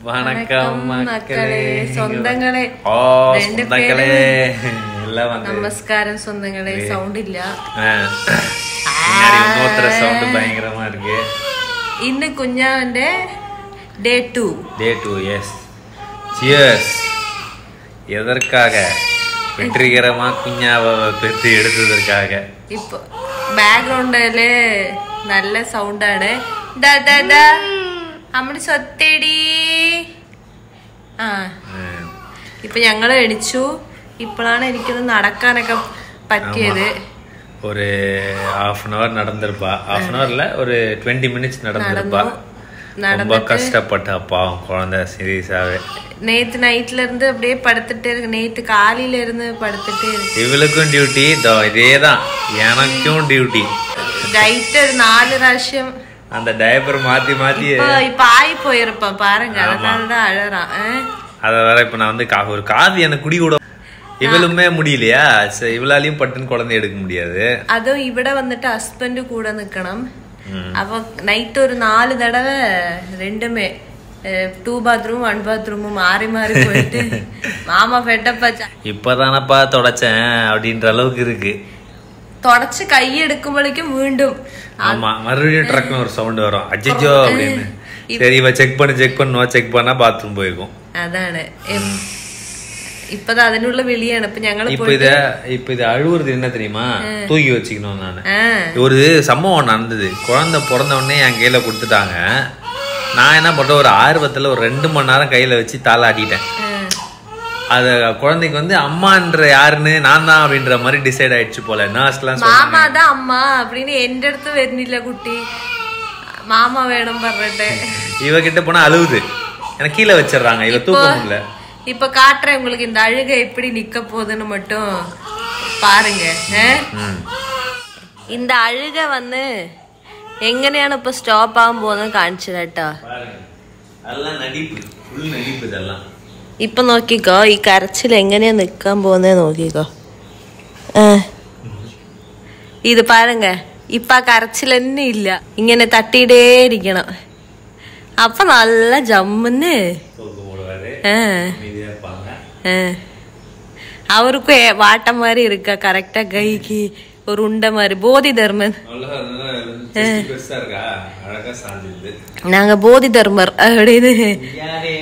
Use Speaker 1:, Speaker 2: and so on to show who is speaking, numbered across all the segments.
Speaker 1: வணக்கம் மக்களே
Speaker 2: സ്വന്തങ്ങളെ
Speaker 1: ഓ
Speaker 2: രണ്ട്
Speaker 1: സ്വന്തങ്ങളെ എല്ലാം വന്ന്
Speaker 2: നമസ്കാരം സ്വന്തങ്ങളെ സൗണ്ട് ഇല്ല
Speaker 1: ആ. പിന്നാടി இன்னொருத்தர சவுண்ட் பயங்கரமா இருக்கு
Speaker 2: ഇന്ന് കുഞ്ഞാവന്റെ day two
Speaker 1: day two yes cheers எதற்காக வெற்றிகரமா குஞ்சாவை பெற்று எடுத்ததற்காக
Speaker 2: ഇപ്പൊ ബാക്ക്ഗ്രൗണ്ടില് നല്ല സൗണ്ടാണ് ഡാ ഡാ ഡാ അമ്മടി സ്വത്തേടി ആ
Speaker 1: ம்.
Speaker 2: ഇപ്പൊ ഞങ്ങള് എണിച്ചു ഇപ്പോഴാണ് എനിക്കൊന്ന് നടക്കാനൊക്കെ പറ്റിയത്
Speaker 1: ஒரு ஹாஃப் அன் ஹவர் நடந்திருப்பா ஹாஃப் அன் ஹவர்ல ஒரு டுவெண்ட்டி மினிட்ஸ் நடந்திருப்பா
Speaker 2: നടന്നു
Speaker 1: ரொம்ப கஷ்டப்பட்டா பாவம் குழந்தை சீரியஸாவே
Speaker 2: நேத்து நைட்ல இருந்து அப்படியே படுத்துட்டே இருக்கு நேத்து காலையில இருந்து படுத்துட்டே இருக்கு
Speaker 1: இவளுக்கும் டியூட்டி இதேதான் எனக்கும் டியூட்டி
Speaker 2: நைட்டு ஒரு நாலு പ്രാവശ്യം
Speaker 1: அந்த டயப்பர் மாத்தி மாத்தி
Speaker 2: இப்ப இப்ப ஆயி போயிருப்பான் பாருங்க அதனாலதான் அழறான் ஆ?
Speaker 1: அத வேற இப்ப நான் வந்து கா- ஒரு காது எனக்கு குடி கூட இவளுமே முடியலையா சரி, இவளாலையும் பட்டுன்னு குழந்தை எடுக்க முடியாது
Speaker 2: അതും ഇവിടെ വന്നിട്ട് ഹസ്ബൻഡ് കൂടെ നിക്കണം അപ്പൊ നൈറ്റ് ഒരു നാല് തടവ രണ്ടുമേ ടൂ ബാത്റൂം വൺ ബാത്റൂമും മാറി മാറി പോയിട്ട് മാമ ഫെഡപ്പ
Speaker 1: இப்பதானப்பா தொடச்சேன் அப்படின்ற அளவுக்கு இருக்கு
Speaker 2: തുടച്ച് കൈ എടുക്കുമ്പോഴേക്കും വീണ്ടും
Speaker 1: ஆமா மறுபடியும் ட்ரக்னு ஒரு சவுண்ட் வரும் அஜிஜோ அப்படின்னு சரி இவ செக் பண்ணு செக் பண்ணுவா செக் பண்ணா பாத்ரூம் போயிருக்கும்
Speaker 2: അതാണ് എം, ഇപ്പത് അതിനുള്ള വിളിയാണ് ഇപ്പൊ ഞങ്ങള്
Speaker 1: இப்ப இத இப்ப இது அழுவுறது என்ன தெரியுமா தூக்கி வச்சுக்கணும் நானு
Speaker 2: ആ
Speaker 1: ஒரு சம்பவம் நடந்தது குழந்தை பிறந்த உடனே என் கையில கொடுத்துட்டாங்க நான் என்ன பண்றேன் ஒரு ஆர்வத்துல ஒரு ரெண்டு மணி நேரம் கையில வச்சு தாளாட்டிட்டேன்
Speaker 2: ആ.
Speaker 1: அது குழந்தைக்கு வந்து அம்மான்ற யாருன்னு நான் தான் அப்படின்ற மாதிரி டிசைட் ஆயிடுச்சு போல நர்ஸ்லாம் சொல்லி
Speaker 2: മാമാതാ അമ്മ அப்படின்னு എന്റെ അടുത്ത് വരുന്നില്ല കുട്ടി മാമ വേണം പറഞ്ഞിട്ട്
Speaker 1: இவகிட்ட போனா அழுவுது எனக்கு கீழே வச்சிடுறாங்க இவ தூக்க முடியல
Speaker 2: இப்ப காட்டுறேன் உங்களுக்கு இந்த அழுகை எப்படி நிக்க போகுதுன்னு மட்டும் பாருங்க ഏ?
Speaker 1: ம்.
Speaker 2: இந்த அழுகை வந்து എങ്ങനെയാണ് ഇപ്പൊ സ്റ്റോപ്പ് ആവാൻ പോകുന്നത് കാണിച്ചു കേട്ടോ
Speaker 1: பாருங்க அதெல்லாம் நடிப்பு ஃபுல் நடிப்பு இதெல்லாம்
Speaker 2: ഇപ്പൊ നോക്കിക്കോ ഈ കരച്ചിൽ എങ്ങനെയാ നിക്കാൻ പോകുന്നത് നോക്കിക്കോ ഏ. ഇത് പാരുങ്ക ഇപ്പൊ ആ കരച്ചിൽ തന്നെ ഇല്ല ഇങ്ങനെ തട്ടിയിടേ ഇരിക്കണം അപ്പൊ നല്ല ജമ്മുന്ന്
Speaker 1: தூக்க போடுவாரு
Speaker 2: ഏ.
Speaker 1: அமைதியா இருப்பாங்க
Speaker 2: ഏ. அவருக்கும் ஏ- வாட்டம் மாதிரி இருக்கா கரெக்டா கைக்கு ஒரு உண்டை மாதிரி போதி தர்மன்
Speaker 1: அவ்வளோ chest பெருசா இருக்கா அழகா சாஞ்சிருது
Speaker 2: நாங்க போதி தர்மர் அப்படின்னு
Speaker 1: யாரே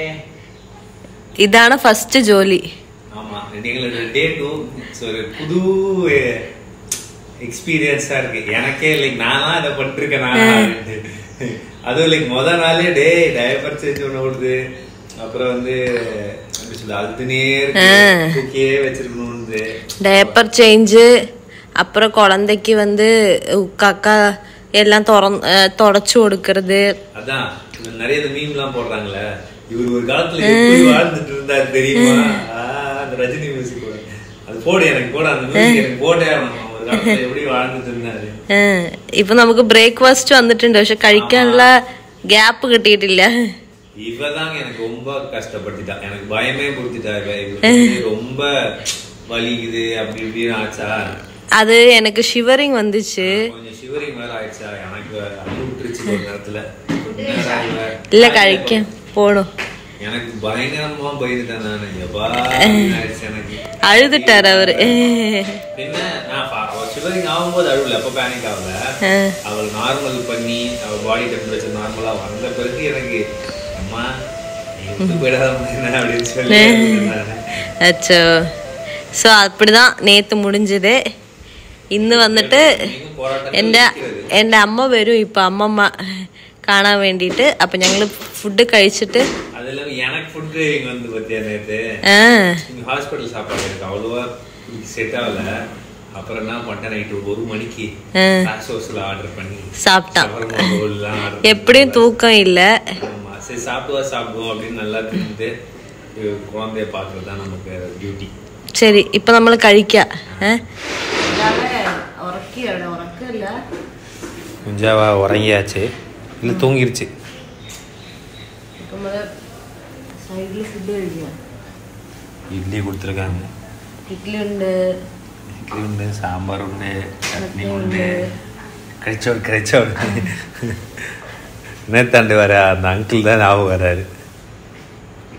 Speaker 2: இதான ஃபர்ஸ்ட் ஜோலி
Speaker 1: ஆமா எங்களோட டே டூ ஒரு புது எக்ஸ்பீரியன்ஸா இருக்கு எனக்கே லைக் நானா இதை பண்ணிருக்கேன் நானா அப்படின்ட்டு. அதுவும் லைக் முத நாளே டே டயப்பர் சேஞ்ச் ஒண்ணு விடுது அப்புறம் வந்து எப்படி சொல்ல அழுதுனே இருக்கு தூக்கியே வச்சிருக்கணும்னு
Speaker 2: ഡയപ്പർ ചേഞ്ച് அப்புறம் குழந்தைக்கு வந்து கக்கா எல்லாம் துறந்து தொடச்சு கொடுக்கறது
Speaker 1: அதான் இந்த நிறைய இந்த மீம் எல்லாம் போடுறாங்கல்ல இவர் ஒரு காலத்துல எப்படி வாழ்ந்துட்டு இருந்தாரு தெரியுமா ஆ, அந்த ரஜினி மியூசிக் கூட அது போடு எனக்கு போட அந்த மியூசிக் எனக்கு போட்டே ஆகணும் ஒரு காலத்துல எப்படி வாழ்ந்துட்டு இருந்தாரு
Speaker 2: ഏ, ഇപ്പൊ നമുക്ക് ബ്രേക്ക്ഫാസ്റ്റ് വന്നിട്ടുണ്ട് പക്ഷെ കഴിക്കാനുള്ള ഗ്യാപ്പ് കിട്ടിയിട്ടില്ല
Speaker 1: இவதாங்க எனக்கு ரொம்ப கஷ்டப்படுத்திட்டா எனக்கு பயமே கொடுத்துட்டா இவ இவ வந்து ரொம்ப வலிக்குது அப்படி இப்படின்னு ஆச்சா
Speaker 2: அது எனக்கு ஷிவரிங் வந்துச்சு
Speaker 1: கொஞ்சம் சிவரிங் வேற ஆயிடுச்சா எனக்கு அள்ளு விட்டுருச்சு ஒரு நேரத்துல என்னடா இவ?
Speaker 2: இல்ல കഴിക്കാൻ போணும்
Speaker 1: எனக்கு பயங்கரமா பயந்துட்டேன் நானு எப்பா அப்படின்னு ஆயிடுச்சு எனக்கு
Speaker 2: அழுதுட்டாரு அவரு
Speaker 1: பின்ன நான் பா- அவ சிவரிங் ஆகும்போது அழுவல அப்ப பேனிக் ஆகல அவள் நார்மல் பண்ணி அவள் பாடி டெம்பரேச்சர் நார்மலா வந்த பிறகு எனக்கு அம்மா நீ விட்டு போயிடாத என்ன அப்படின்னு சொல்லி அழுதேன் நானு.
Speaker 2: அச்சோ ஸோ அப்படிதான் நேத்து முடிஞ்சது ഇന്ന് വന്നിട്ട്
Speaker 1: இன்னைக்கும் போராட்டம்
Speaker 2: എൻ്റെ എൻ്റെ അമ്മ വരും ഇപ്പൊ അമ്മമ്മ കാണാൻ വേണ്ടിയിട്ട് അപ്പൊ ഞങ്ങള് ഫുഡ് കഴിച്ചിട്ട്
Speaker 1: அது இல்லாம எனக்கு ஃபுட் கிரேவிங் வந்து பத்தியா நேத்து
Speaker 2: ആ
Speaker 1: இங்க ஹாஸ்பிட்டல் சாப்பாடு எனக்கு அவ்வளவா செட் ஆகல அப்புறம் என்ன பண்ணிட்டேன் நைட்டு ஒரு மணிக்கு
Speaker 2: ஆ.
Speaker 1: ஹோஸ்ல ஆர்டர் பண்ணி
Speaker 2: சாப்பிட்டான்
Speaker 1: shawarma bowl எல்லாம் ஆர்டர்
Speaker 2: எப்படியும் தூக்கம் இல்ல
Speaker 1: ஆமா சரி சாப்பிடுவா சாப்பிடுவோம் அப்படின்னு நல்லா தின்னுட்டு இது குழந்தைய பார்க்கறது தான் நமக்கு டியூட்டி
Speaker 2: ശരി ഇപ്പൊ നമ്മൾ കഴിക്കാം ഉറക്കില്ല
Speaker 1: குஞ்சாவா உறங்கியாச்சு இல்லை தூங்கிருச்சு
Speaker 2: സൈഡിൽ ഫുഡ് കഴിക്കാം
Speaker 1: இட்லி கொடுத்துருக்காங்க
Speaker 2: ഇഡ്ഡലി ഉണ്ട്
Speaker 1: இட்லி உண்டு சாம்பார் உண்டு சட்னி உண்டு கறிச்சோடு கறிச்சோடு நேத்தாண்டு வர அந்த அங்கிள் தான் ஞாபகம் வராரு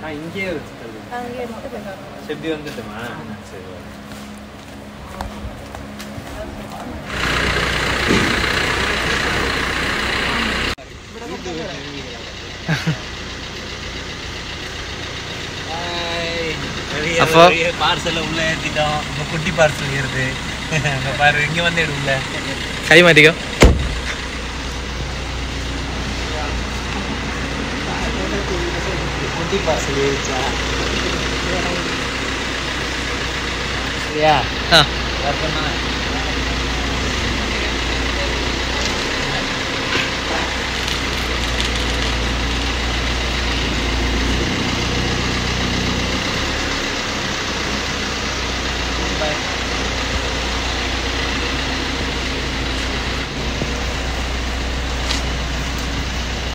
Speaker 1: இங்கேயே வச்சுக்கிறது செப்பி வந்துட்டுமா சரி okay.
Speaker 3: அப்போ?
Speaker 1: பார்சல் உள்ள ஏத்திட்டோம் இப்ப குட்டி பார்சல் ஏறுது அங்க பாரு இங்க வந்து எடு உள்ள
Speaker 3: കൈ മാറ്റിക്കോ
Speaker 1: குட்டி பார்சல் ஏறிச்சா
Speaker 3: ആ
Speaker 1: வரணும்னா